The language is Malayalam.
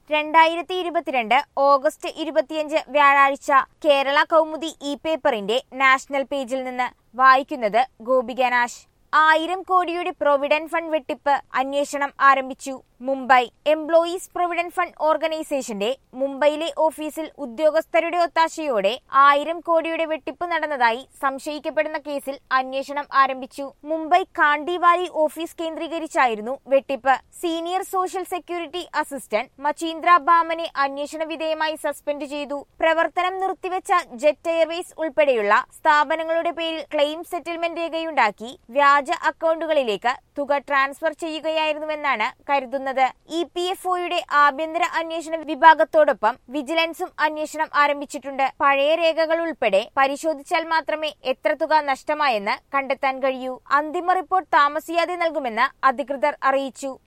രണ്ടായിരത്തി ഇരുപത്തിരണ്ട് ഓഗസ്റ്റ് ഇരുപത്തിയഞ്ച് വ്യാഴാഴ്ച കേരള കൗമുദി ഇ പേപ്പറിന്റെ നാഷണൽ പേജിൽ നിന്ന് വായിക്കുന്നത് ഗോപികനാശ് ആയിരം കോടിയുടെ പ്രൊവിഡന്റ് ഫണ്ട് വെട്ടിപ്പ് അന്വേഷണം ആരംഭിച്ചു മുംബൈ എംപ്ലോയീസ് പ്രൊവിഡന്റ് ഫണ്ട് ഓർഗനൈസേഷന്റെ മുംബൈയിലെ ഓഫീസിൽ ഉദ്യോഗസ്ഥരുടെ ഒത്താശയോടെ ആയിരം കോടിയുടെ വെട്ടിപ്പ് നടന്നതായി സംശയിക്കപ്പെടുന്ന കേസിൽ അന്വേഷണം ആരംഭിച്ചു മുംബൈ കാണ്ടിവാലി ഓഫീസ് കേന്ദ്രീകരിച്ചായിരുന്നു വെട്ടിപ്പ് senior social security assistant Machindra Bamane അന്വേഷണ വിധേയമായി സസ്പെൻഡ് ചെയ്തു പ്രവർത്തനം നിർത്തിവെച്ച ജെറ്റ് എയർവേസ് ഉൾപ്പെടെയുള്ള സ്ഥാപനങ്ങളുടെ പേരിൽ ക്ലെയിം സെറ്റിൽമെന്റ് രേഖയുണ്ടാക്കി വ്യാജ അക്കൗണ്ടുകളിലേക്ക് തുക ട്രാൻസ്ഫർ ചെയ്യുകയായിരുന്നുവെന്നാണ് കരുതുന്നത് ഇ പി എഫ് ഒയുടെ ആഭ്യന്തര അന്വേഷണ വിഭാഗത്തോടൊപ്പം വിജിലൻസും അന്വേഷണം ആരംഭിച്ചിട്ടുണ്ട് പഴയ രേഖകൾ ഉൾപ്പെടെ പരിശോധിച്ചാൽ മാത്രമേ എത്ര തുക നഷ്ടമായെന്ന് കണ്ടെത്താൻ കഴിയൂ അന്തിമ റിപ്പോർട്ട് താമസിയാതെ നൽകുമെന്ന് അധികൃതർ അറിയിച്ചു